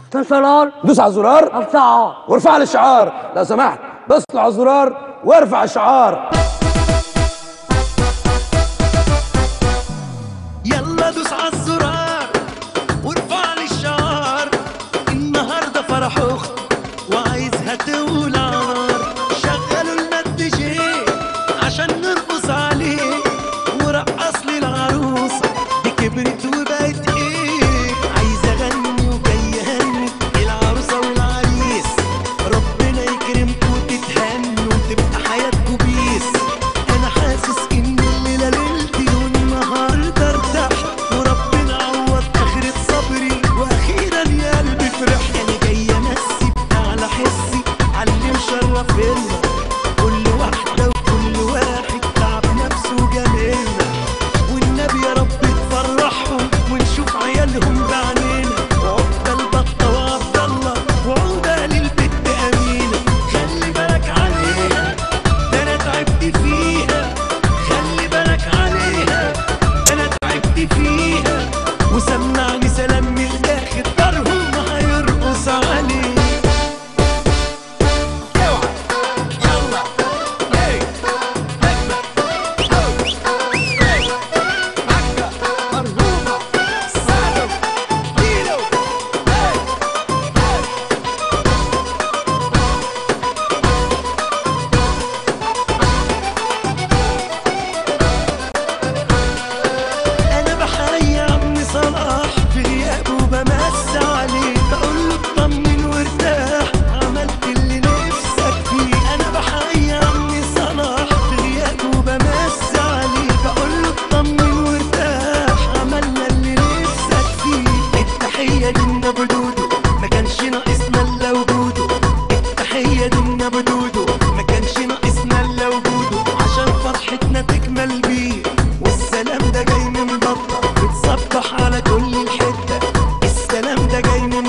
تنشرار دوس على الزرار افتحها وارفع لي الشعار لو سمحت بص على الزرار وارفع الشعار يلا دوس على الزرار وارفع لي الشعار النهارده فرح اختي وعايزها تولع نار شغلوا لنا الدي جي عشان نرقص عليه ورقص لي العروسه دي كبرت وبقت ايه عايزه اغني وجاي اهني العروسه والعريس ربنا يكرمكم وتتهنوا وتبقى حياتكم بيس انا حاسس ان الليله ليلتي والنهارده ارتحت وربنا عوض اخرة صبري واخيرا يا قلبي فرح انا جاي امسي على حسي على اللي مشرفنا كل واحده وكل واحد تعب نفسه وجميلنا والنبي يا رب تفرحهم ونشوف عيالهم بعينينا وعقبال بطه وعبد الله وعقبال البت امينه خلي بالك عليها ده انا تعبت فيها خلي بالك عليها ده انا تعبت فيها وسمعني سلام من الاخر دارهم هيرقص عليه اوعى يلا هي انا بحيي عمي صلاح في غيابه وبمس عليه بقول له اطمن وارتاح عملت اللي نفسك فيه انا بحيي عمي صلاح في غيابه وبمس عليه بقول له اطمن وارتاح عملنا اللي نفسك فيه التحيه لنا بدودو ما كانش ناقصنا الا وجوده التحيه لنا بدودو ما كانش ناقصنا الا وجوده عشان فرحتنا تكمل بيه والسلام ده جاي من بطة بتصبح على كل الحتة السلام ده جاي من